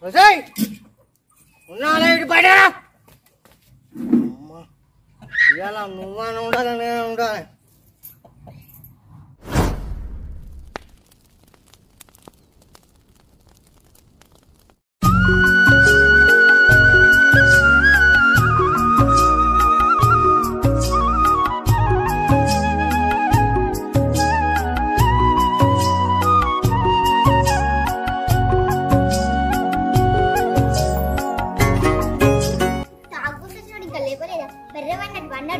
ఒసేయ్ ఉన్నారా ఇటు బయట ఇవాళ నువ్వని ఉండాలి నేను ఉండాలి తాగుకుంటున్నాడు ఇంకా లేవలేదా బెర్రవన్నట్టు అన్నాడు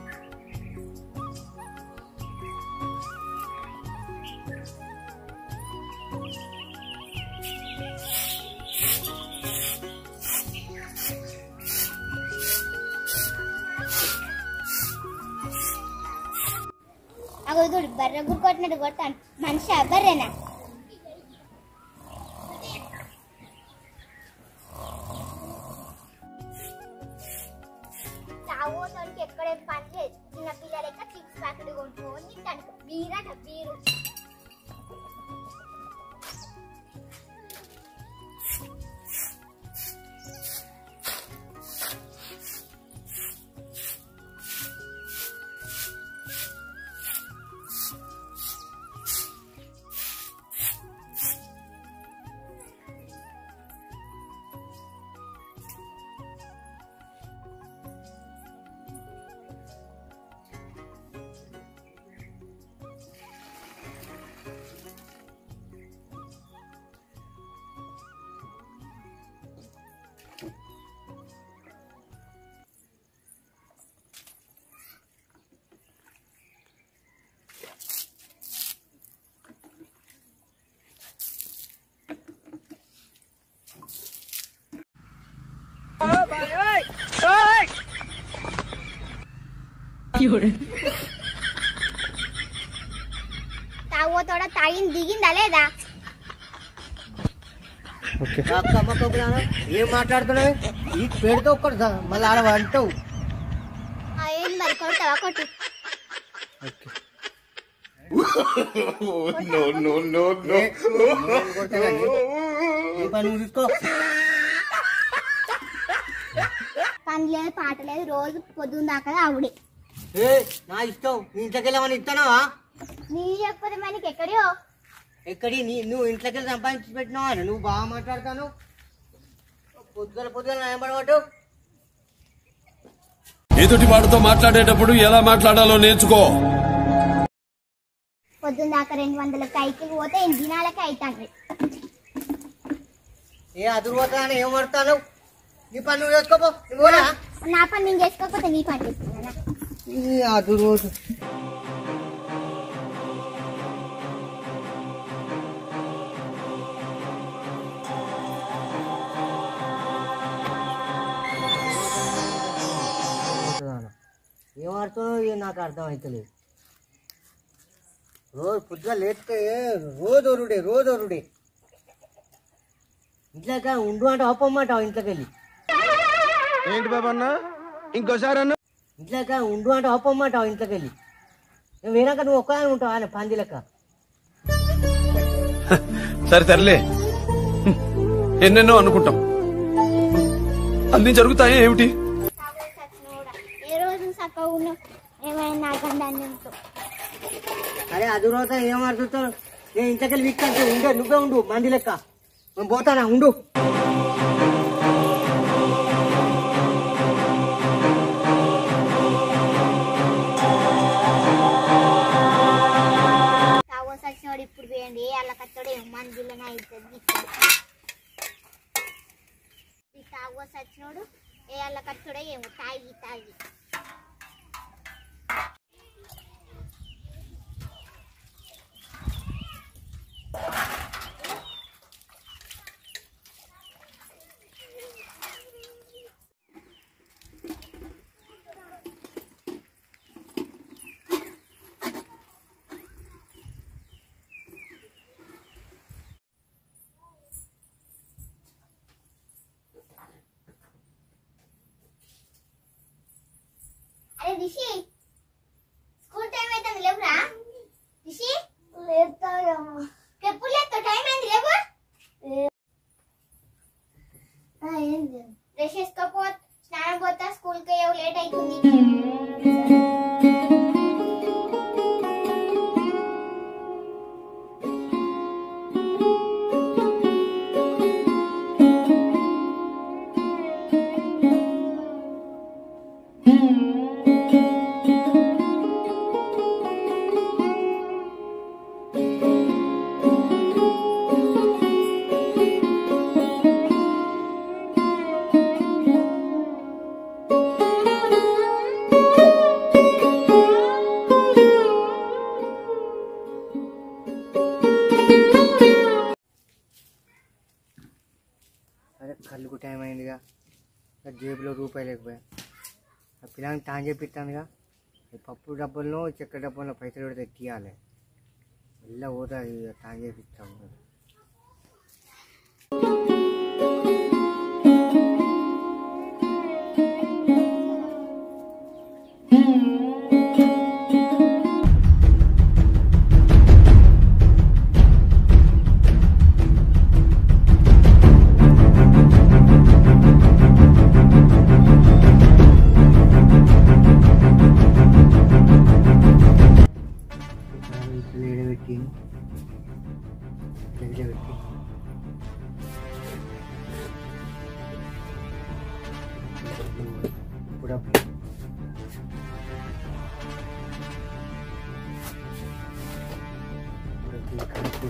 అగో చూడు బర్రె గురి కొట్టినట్టు కొట్టాను మనిషి బర్రెనా తాగోతానికి ఎక్కడేం పని లేదు చిన్న పిల్లలక చిప్స్ ప్యాకెట్ కొనుక్కొని తింటాను బీరట బీరు తాగోతోడ తాగింది దిగిందా లేదా అక్క అమ్మక్క పిల్లలు ఏం మాట్లాడుతున్నావు ఈ పేరుతో ఒక్కడు సా- మళ్ళీ ఆడ అంటావు ఆ, ఏం మరి కొడతావా కొట్టు ఏ, నేను కొడతా కానీ. ఈ పని నువ్వు చూసుకో పని లేదు పాట లేదు రోజు పొద్దున్న దాకా ఆవిడే ఏ నా ఇష్టం నీ ఇంట్లోకి వెళ్ళమని ఇస్తానావా నీ చెప్పదు మనకి ఎక్కడో ఎక్కడి నీ నువ్వు ఇంట్లోకి వెళ్ళి సంపాదించి పెట్టినావా నువ్వు బాగా మాట్లాడతాను పొద్దుగల పొద్దుగల నాయబడబట్టు ఎదుటి వాడితో మాట్లాడేటప్పుడు ఎలా మాట్లాడాలో నేర్చుకో పొద్దున్న దాకా రెండు వందల కైకి పోతే ఎన్ని దినాలకి అవుతాను ఏ అదురుపోతా అని ఏం పడతాను నీ పని నువ్వు చేసుకోపో నువ్వు పోరా. నా పని నేను చేసుకోకపోతే నీ పని చేస్తున్నా ఈ అదురుపోతు ఏం ఆడుతున్నావు ఏం నాకు అర్థం అవుతలేదు రోజు పొద్దుగా లేస్తే రోజు ఒరుడే రోజు ఒరుడే ఇంట్లోకి ఉండు అంటే ఒప్పమ్మంటావు ఇంట్లోకి వెళ్ళి ఏంటి బాబు అన్న ఇంకోసారి అన్న ఇంట్లోకి ఉండు అంటే ఒప్పమ్మంటావు ఇంట్లోకి వెళ్ళి నువ్వు వినాక నువ్వు ఒక్కదాని ఉంటావు ఆయన పంది లెక్క సరే తరలే హ్మ్. ఎన్నెన్నో అనుకుంటాం అన్ని జరుగుతాయి ఏమిటి ఏ రోజు చక్కగా ఉన్నావు ఏమైనా నా గండాన్ని ఉంటావు అరే అది రోజు ఏం ఆడుతావు నేను ఇంట్లోకి వెళ్ళి విక్కంటే ఉండే నువ్వే ఉండు మంది లెక్క నేను పోతానా ఉండు తాగో సచ్చినోడు ఇప్పుడు వేయండి ఏ అల్ల కచ్చోడు ఏం మందులనే అవుతుంది ఈ తాగో సచ్చినోడు ఏ అల్ల కచ్చోడే ఏమో తాగి తాగి అరే రిషి స్కూల్ టైం అయితే లేవురా రిషి లేస్తాయమ్మా ఎప్పుడు లేస్తావు టైం అయింది లేవు కళ్ళుకు టైం అయిందిగా ఆ జేబులో రూపాయలు లేకపోయా ఆ పిల్లానికి తాను చెప్పిస్తానుగా ఈ పప్పు డబ్బుల్లో చెక్క డబ్బుల్లో పైసలు పెడితే తీయాలి వెళ్ళా పోతా ఇక తాను చేపిస్తాము పెట్టి పెట్టి ఇప్పుడు కలిపి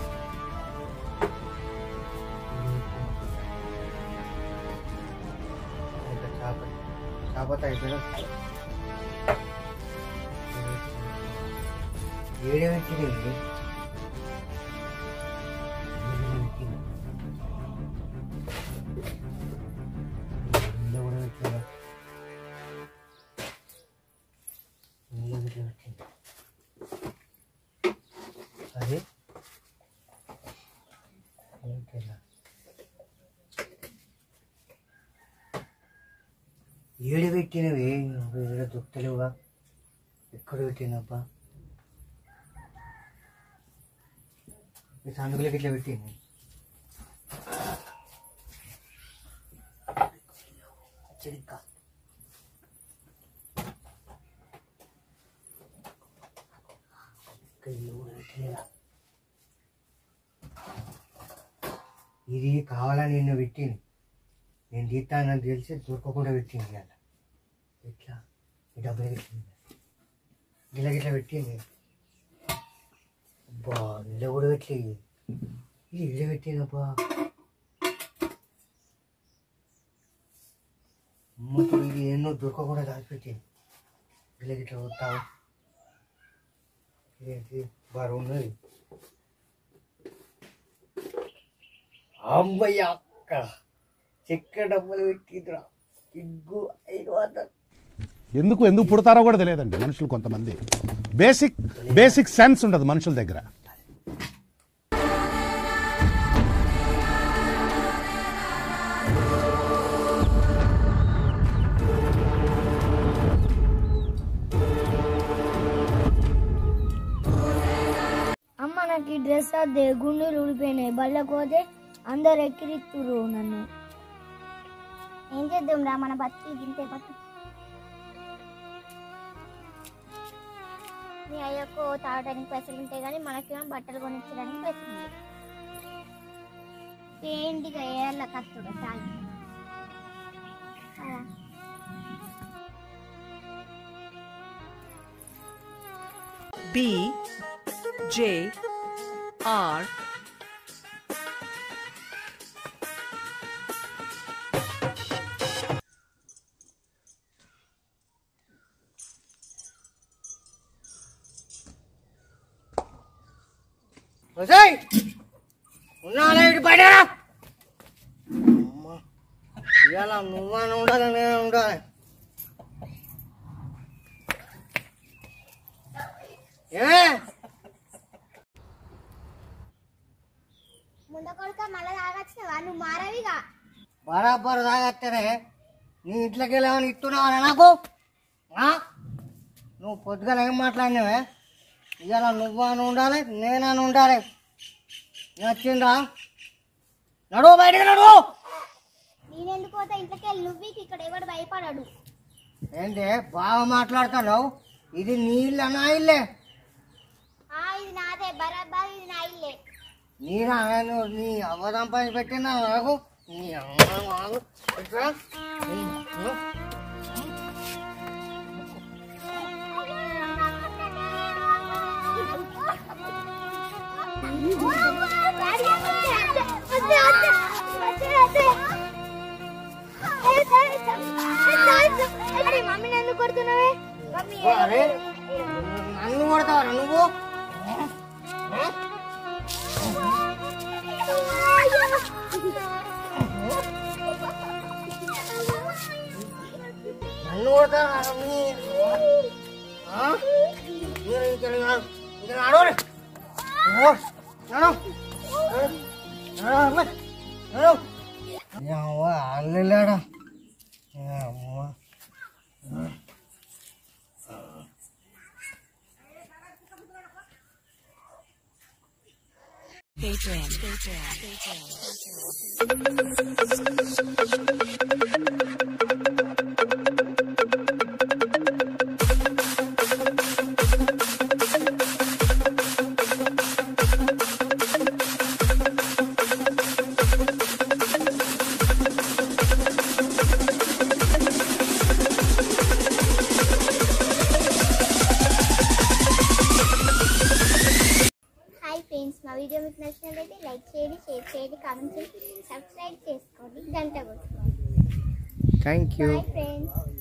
చేప చేపత అయిపోయినా ఏడే పెట్టింది కూడా పెట్టిందా ఇందులో గిట్ల పెట్టింది అదే ఏంటిలా ఏడు పెట్టినవి ఏడ దొక్కలేవుగా ఎక్కడ పెట్టినబ్బా ఈ సందుకులకి ఇట్లా పెట్టింది చిరిక్క ఇది కావాలని నిన్ను పెట్టింది నేను తీస్తానని తెలిసి దొరకకుండా పెట్టింది ఇవాళ ఇట్లా ఈ డబ్బులు పెట్టింది గిట్ల గిట్ల పెట్టింది అబ్బా ఇలా కూడా పెట్టలేదు ఇది ఇలా పెట్టిందబ్బా అమ్మతో ఇది ఎన్నో దొరకకుండా దాచిపెట్టింది గిట్ల గిట్ల వస్తావు ఏంటి బాగా ఉన్నది అమ్మయ్య అక్క చెక్క డబ్బులు పెట్టిందిరా ఇగ్గు ఐదు వందలు ఎందుకు ఎందుకు పుడతారో కూడా తెలియదండి మనుషులు కొంతమంది బేసిక్ బేసిక్ సెన్స్ ఉండదు మనుషుల దగ్గర అమ్మ నాకు ఈ డ్రెస్ అద్దే గుండెలు ఊడిపోయినాయి బళ్ళకు పోతే అందరు ఎక్కిరిస్తురు నన్ను ఏం చేద్దాం రా మన బతికి గింతే పట్టు మీ అయ్యకు తాగడానికి పైసలు ఉంటాయి కానీ మనకేమో బట్టలు కొనిచ్చడానికి పైసలు ఉంటాయి ఏంటిగా ఏళ్ళ కత్తుడు తాగి అలా. B J R ఒసేయ్ ఉన్నారా ఇటు బయటరా అమ్మా ఇవాళ నువ్వని ఉండాలి నేను ఉండాలి ఏ ముంద కొడుక మళ్ళీ తాగొచ్చినవా నువ్వు మారవిగా బరాబర్ తాగత్తరే నీ ఇంట్లోకి వెళ్ళామని ఇస్తున్నావా నాకు ఆ? నువ్వు పొద్దుగా ఏం మాట్లాడినావే ఇవాళ నువ్వని ఉండాలి నేనని ఉండాలి నచ్చిందా నడువు బయటకు నడువు నేనెందుకు పోతా ఇంట్లోకి వెళ్ళి నువ్వు ఇక్కడ ఎవడు భయపడాడు ఏంటి బాగా మాట్లాడుతున్నావు ఇది నీ ఇల్లు నా ఇల్లే ఆ ఇది నాదే బరాబర్ ఇది నా ఇల్లే నీ నాయన నీ అవ్వదం పని పెట్టినా నాకు నీ అమ్మ నాకు ఎట్లా? నీ అమ్మ. మమ్మీని ఎందుకు కొడుతున్నావే మమ్మీ ఓ, అరే నన్ను కొడతావరా నువ్వు నన్ను కొడతా నడవరు అల్లెలాడా అమ్మా Patreon. హాయ్ ఫ్రెండ్స్ మా వీడియో మీకు నచ్చినట్లయితే లైక్ చేయండి షేర్ చేయండి కామెంట్ చేయండి సబ్స్క్రైబ్ చేసుకోండి గంట కొట్టుకోండి థ్యాంక్ యూ బాయ్ ఫ్రెండ్స్